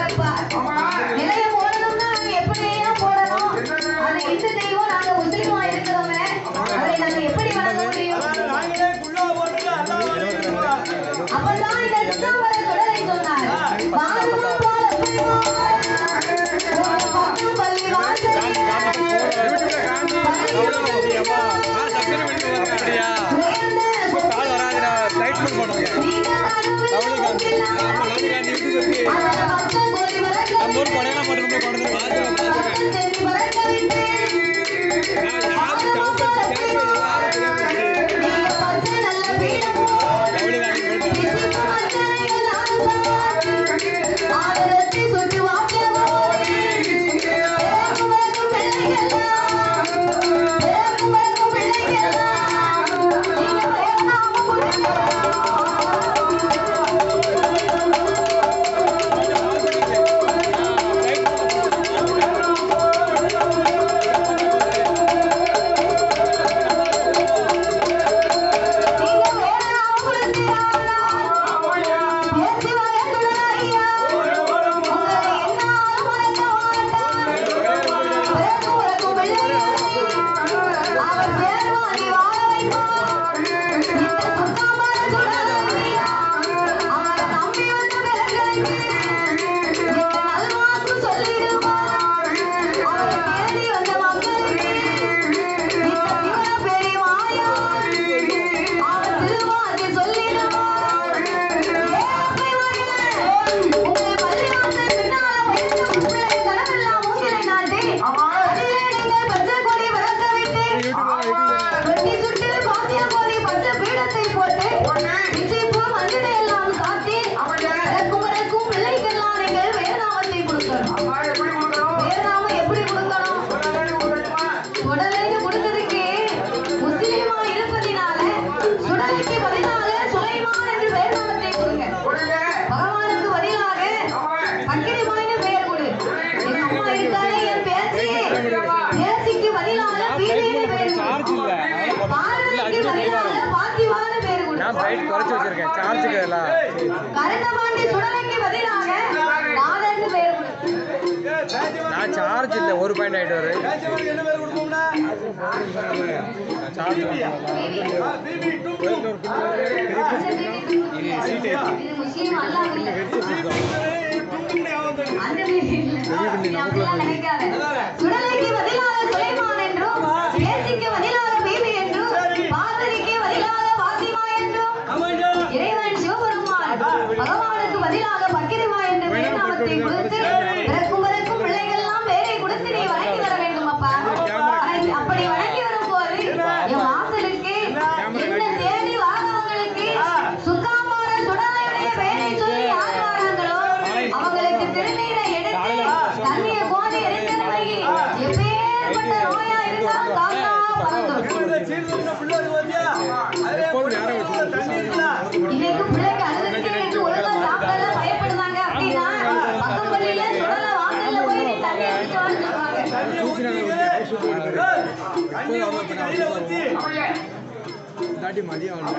பிறப்பார். நிலையம் ஓடணும்னா நாங்க எப்படியா போடணும்? அது இந்து தெய்வம், நாங்க முஸ்லிமா இருக்கிறோமே. அதை நாங்க எப்படி வணங்க முடியும்? அப்பதான் இந்த சித்தாமர தொடரை சொன்னார். வாருங்கள் வாழப்பெறுவோம். ஒரு பக்கம் பள்ளி வாசலில் அப்படியா உயர்ந்த கால் வராதுடா லைட் போடுங்க லவ்லி காந்தி ஆமா லவ்லி காந்தி இருக்கு சொல்லி அந்த பச்சை கொடி வளர்க்க நம்ம ஊர் கொடையெல்லாம் போட்டு போய் கொண்டு வந்து பாத்துக்கலாம் செடி வளர்க்க விட்டேன். யாரு சவுக்கடி கேட்கறது யாரும் தெரியாம நீங்க பச்சை நல்ல வீடு போல் லவ்லி காந்தி போட்டு எப்படி கொடுக்கணும் உடலைக்கு கொடுத்ததுக்கு முஸ்லிமா இருப்பதினால சுடலைக்கு பதிலாக சுலைமான் என்று பெயர் நாமத்தை கொடுங்க பகவானுக்கு பதிலாக பக்கிரிமான்னு பெயர் கொடு என் அம்மா இருக்காளே என் பேச்சு பேச்சுக்கு பதிலாக பீவின்னு பெயர் சார்ஜ் இல்ல பார்வதிக்கு பதிலாக பாத்திமான்னு பெயர் கொடு நான் லைட் குறைச்சு வச்சிருக்கேன் சார்ஜுக்கு எல்லாம் கருத்தமாண்டி சுடலைக்கு பதிலாக நாதன்னு பெயர் கொடு நான் சார்ஜ் இல்ல ஒரு பாயிண்ட் ஆயிட்டு வரு சார்ஜ் இது முஸ்லீம் அல்லாஹ் இல்லை அந்த மீறி இல்ல. நீ அப்படிலாம் நினைக்காத. சுடலைக்கு பதிலாக சுலைமான் என்றும், பேச்சுக்கு பதிலாக பீபி என்றும், பார்வதிக்கு பதிலாக பாத்திமா என்றும், இறைவன் சிவபெருமான் பகவானுக்கு பதிலாக பக்கிரிமா என்ற பெயர் நாமத்தை கொடுத்து, பிறக்கும் பிறக்கும் பிள்ளைகளெல்லாம் பேரை கொடுத்து நீ வணங்கி வர வேண்டும் அப்பா. அதை- அப்படி வணங்கி வரும்போது, என் வாசலுக்கு என்ன தேடி வாரவங்களுக்கு சுக்காமார சுடலையுடைய பெயரை சொல்லி யார் வாராங்களோ, அவங்களுக்கு திருநீரை எடுத்து தண்ணியை கோதி எரித்தல் வை. எப்பேற்பட்ட நோயா இருந்தாலும் காக்காம பறந்துரும். இன்னைக்கு பிள்ளைங்க அழுதுகிட்டே இருக்கு, ஒழுங்கா சாப்பிடல, பயப்படுதாங்க அப்படின்னா, பக்கம் பள்ளியில சுடலை வாசல்ல போய் நீ தண்ணி எடுத்துட்டு வான்னு சொல்லுவாங்க. தாட்டி மதியம் வரல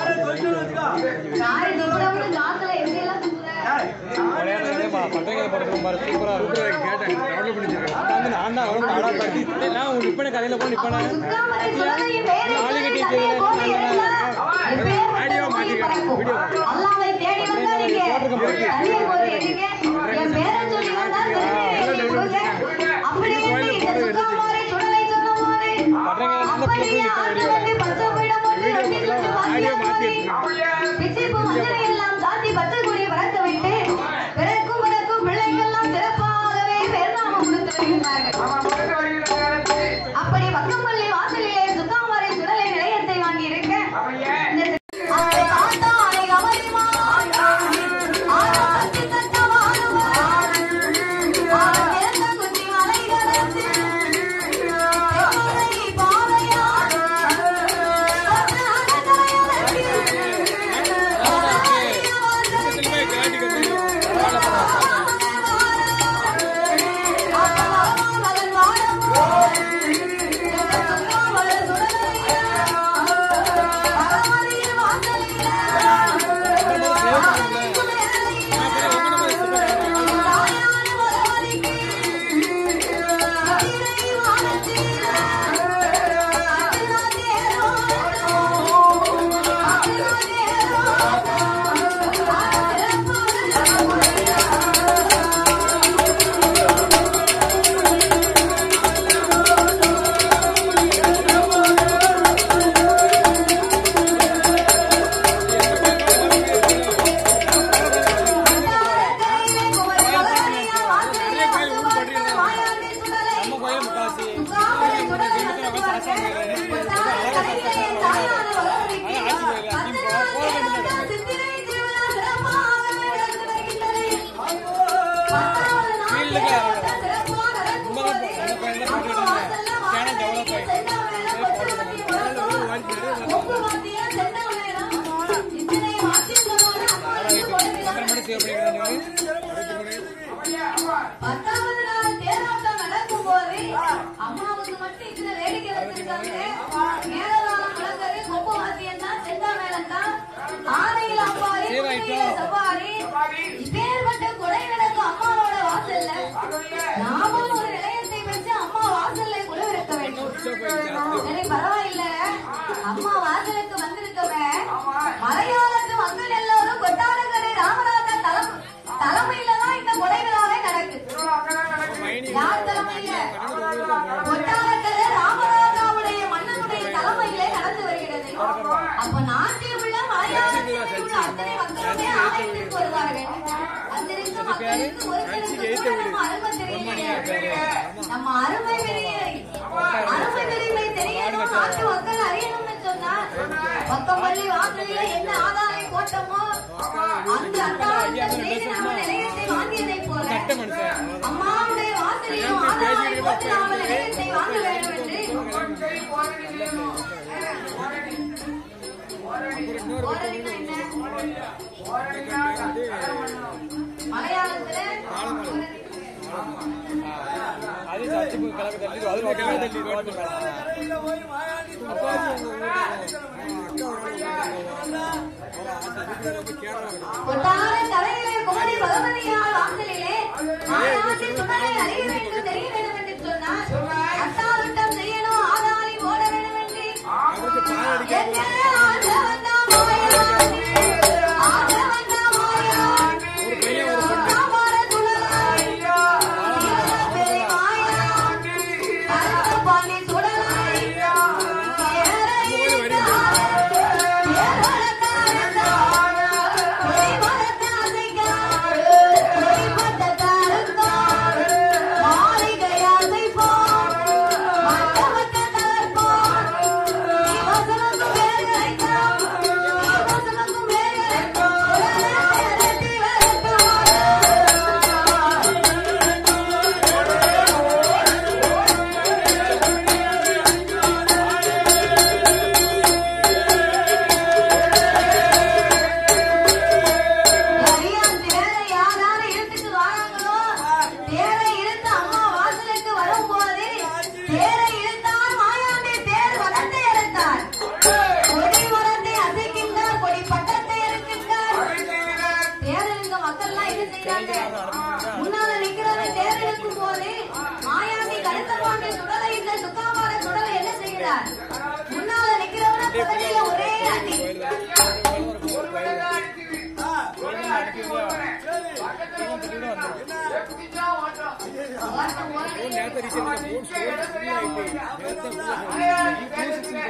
நாய் துப்புறவுன்னு காத்துல எங்கெல்லாம் துப்புற? பட்டங்களை படத்துல பாரு சூப்பரா இருக்கு கேட்டேன் டவுன்லோட் பண்ணி வச்சிருக்கேன் வந்து நான் தான் அவனுக்கு அடா கட்டி நான் உன் நிப்பன கதையில போய் நிப்பன சுக்காமரை சுடலையின் பெயரை நாலு சொல்லி கட்டி தண்ணியை கீழே கோதி நல்லா எரித்தா, எப்பேற்பட்ட ஆடியோ நோய் மாத்திக்கிறேன். பறக்கும். வீடியோ அல்லாவை தேடி வந்தா நீங்க தண்ணியை கோதி எரிங்க. என் பேரை சொல்லி வந்தா திருநீரை எழுதி கொடுங்க. அப்படி என்று இந்த சுக்காமரை சுடலை சொன்னவாறு, அப்படியே ஆண்களுக்கு பச்சை பீடம் ஒன்று வெட்டி சுட்டு பாத்தியம் போதி, பிச்சிப்பு மஞ்சளை எல்லாம் சாத்தி பச்சை கொடி பறக்க விட்டு பிறக்கும் பிறக்கும் பிள்ளைங்கெல்லாம் சிறப்பாகவே பெருநாமம் கொடுத்து வருகின்றார்கள் அப்படி பக்கம்பள்ளி வாசலிலே சுக்காமரை சுடலை நிலையத்தை வாங்கி இருக்க இந்த ஆனை ஆத்தானை கவரிமா ஆராய்ச்சி பத்தாவது நாள் ஃபீல்டுக்கு தேரோட்டம் சிறப்பா நடக்கும் நம்ம போது நம்ம பையன் அம்மா தான் வாசல்ல சேனல் டெவலப் வாசல்ல செந்தாமரையில கொட்டு வண்டி வரணும். கொப்பு வாத்தியா செந்தாமரையிலும் இத்தனை வாத்தியங்களோட அம்மாவுக்கு கொடுக்கிறாங்க. மட்டும் சேவ் பண்ணிக்கிறேன் பத்தாவது நாள் தேரோட்டம் நடக்கும் போது அம்மாவுக்கு மட்டும் இத்தனை வேடிக்கை வச்சிருக்காங்க மேலதாளம் முழங்கது கொப்பு வாத்தியம் தான் செந்தா மேளம் தான் ஆனையில் அம்பாரி குதிரையில சவாரி இப்பேற்பட்ட கொடை நடக்கும் அம்மாவோட வாசல்ல நாமும் ஒரு நிலையத்தை வச்சு அம்மா வாசல்ல குழுவிருக்க வேண்டும் சரி பரவாயில்ல அம்மா வாசலுக்கு வந்திருக்கவே மலையாளத்து மக்கள் எல்லாரும் கொட்டாரக்கரை ராமநாத தலம் தலைமையில தான் இந்த கொடை விழாவே நடக்குது யார் தலைமையில கொட்டாரக்கரை ராமராஜாவுடைய மன்னனுடைய தலைமையிலே நடந்து வருகிறது அப்ப நாட்டில் உள்ள மலையாளத்தில் உள்ள அத்தனை மக்களுமே ஆலயத்திற்கு வருவார்கள் வந்திருக்கும் மக்களுக்கு ஒருத்தருக்கு கூட நம்ம அருமை தெரியலையே நம்ம அருமை பெரிய அருமை பெரியமை தெரியணும் நாட்டு மக்கள் அறியணும்னு சொன்னா பக்கம்பள்ளி வாசலில என்ன ஆதாரம் போட்டோமோ அந்த அத்தாட்சியம் செய்து நம்ம நிலையத்தை வாங்கியதை போல கட்ட மனுஷன் அம்மாவுடைய வாசலிலும் ஆதாரம் போட்டு நாம நிலையத்தை வாங்க வேண்டும் என்று ஓரணினா என்ன? மலையாளத்துல அது சர்ச்சு கலக்க தள்ளி அது ரோட்டில் தள்ளி ரோட்டு மேலே கொட்டார தலையிலே கோடி பகவதியார் வாசலிலே மாநாட்டின் துணை அறிய வேண்டும் தெரிய வேண்டும் என்று சொன்னார் அத்தாவிட்டம் செய்யணும் ஆதாரி போட வேண்டும் என்று என்ன ஆசை வந்தா மாயா ஆசை வந்தா மாயா காமார துணலாய் பெரிய மாயா கருத்த பாண்டி சுடலாய் ஏற இருந்தார் அரியான் தேரை யாரால இழுத்துட்டு வராங்களோ, தேரை இழுத்து அம்மா வாசலுக்கு வரும்போது, தேரை இழுத்தார் மாயாண்டி தேர் வனத்தை அறுத்தார். கொடி மரத்தை அசைக்கின்றார், கொடி பட்டத்தை அறுக்கின்றார். தேர் இழுக்க மக்கள்லாம் என்ன செய்றாங்க? முன்னால நிக்கிறவன் தேர் இழுக்கும் போது, மாயாண்டி கருத்தபாண்டி சுடலை இந்த சுக்காமார சுடலை என்ன செய்கிறார்? முன்னால நிக்கிறவன புதனில ஒரே அடி ஓட்டம் ஓடி நேரத்தை ரீசெண்டாக ஃபோன் ஸ்டோர் ஃபுல் ஆகிட்டு நேரத்தை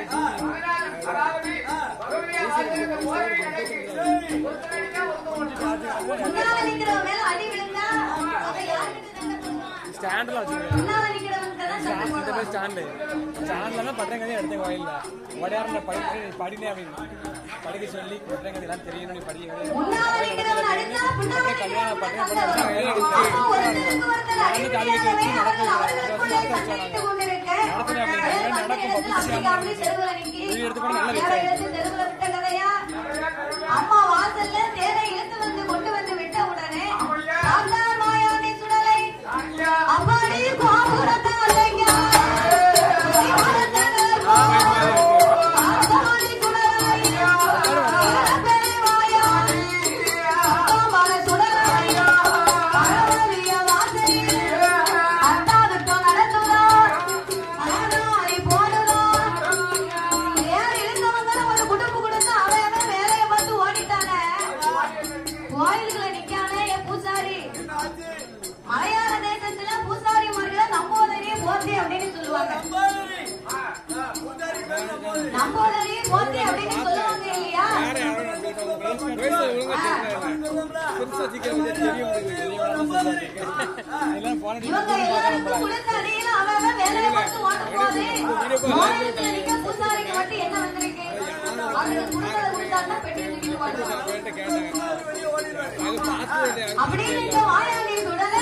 முன்னால நிக்கிறவன் மேல அடி விழுந்தா அவன் யார்கிட்ட சண்டை போடுவான்? ஸ்டாண்டில் வச்சுருக்கேன் முன்னால நிக்கிறவன்கிட்ட தான் சண்டை இந்த போடுவான். பேர் ஸ்டாண்டு ஸ்டாண்ட்லாம் பட்டங்கதே எடுத்தேன் கோயிலில் உடையாரில் படி படினே அப்படின்னு படிக்க சொல்லி பட்டங்கதை எல்லாம் தெரியணும் நீ படிக்க முன்னால நிக்கிறவன் அடிச்சா பின்னால கல்யாணம் நிக்கிறவன் பண்ணி சண்டை வரும். ஆமா, ஒருத்தருக்கு ஒருத்தர் அடி விழுந்தவே அவர்கள் அவர்களுக்குள்ளே சண்டையிட்டுக் கொண்டிருக்க, அதே சமயத்தில் அப்படி அப்படி தெருவுல நிக்கி, தேரை இழுத்து தெருவுல விட்ட கதையா? அம்மா வாசல்ல தேரை இழுத்து வந்து கொண்டு வந்து விட்ட உடனே ஆண்டார் மாயாண்டி சுடலை அம்மாடி கோபுரத்தை அலைங்க ஆண்டாடி சுடலை பெரிய மாயாண்டி அம்மாமலை சுடலை பரவலிய வாசலி அத்தாவிட்டம் நடத்துகிறார் ஆனாரி போடுகிறார் ஏன் இழுத்தவங்க ஒரு குடும்பம் கொடுத்து அவன் அவன் வேலையை பார்த்து ஓடிட்டானே கோயில்களை நிக்கானே என் பூசாரி மலையாள தேசத்துல பூசாரி முறையில நம்போதரி போத்தி அப்படின்னு சொல்லுவாங்க நம்போதரி போத்தி அப்படின்னு சொல்லுவாங்க இல்லையா இவங்க எல்லாருக்கும் கொடுத்த அடியில அவன் அவன் வேலையை பார்த்து ஓடும் போது கோயிலுக்குள்ள நிக்க பூசாரிக்கு மட்டும் என்ன வந்திருக்கு அவங்களுக்கு கொடுத்ததை கொடுத்தாங்கன்னா பெட்டி தூக்கிட்டு ஓடுவாங்க அப்படின்னு இந்த வாயாண்டி சுடலை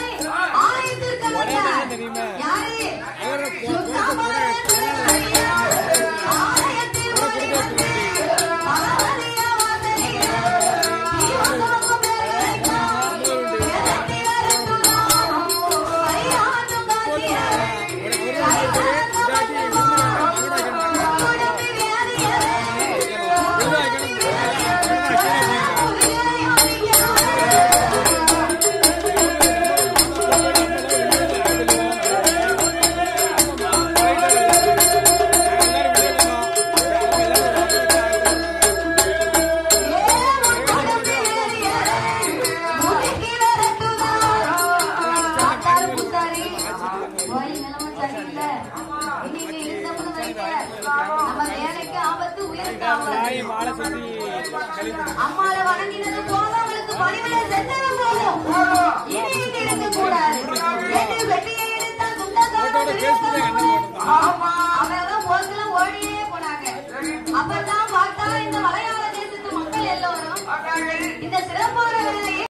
தாய் மாலை சுத்தி கழிப்பு அம்மாவை வணங்கினது போதும் அவளுக்கு பணிவிடை செஞ்சது போதும் இனி இங்க இருக்க கூடாது என்று வெட்டியை எடுத்தால் போட்டோட பேஸ்புக்ல என்ன போட்டிருக்கான் அவெல்லாம் போஸ்ட்ல ஓடியே போனாங்க அப்பதான் பார்த்தா இந்த மலையாள தேசத்து மக்கள் எல்லோரும் இந்த சிறப்பான வேலையை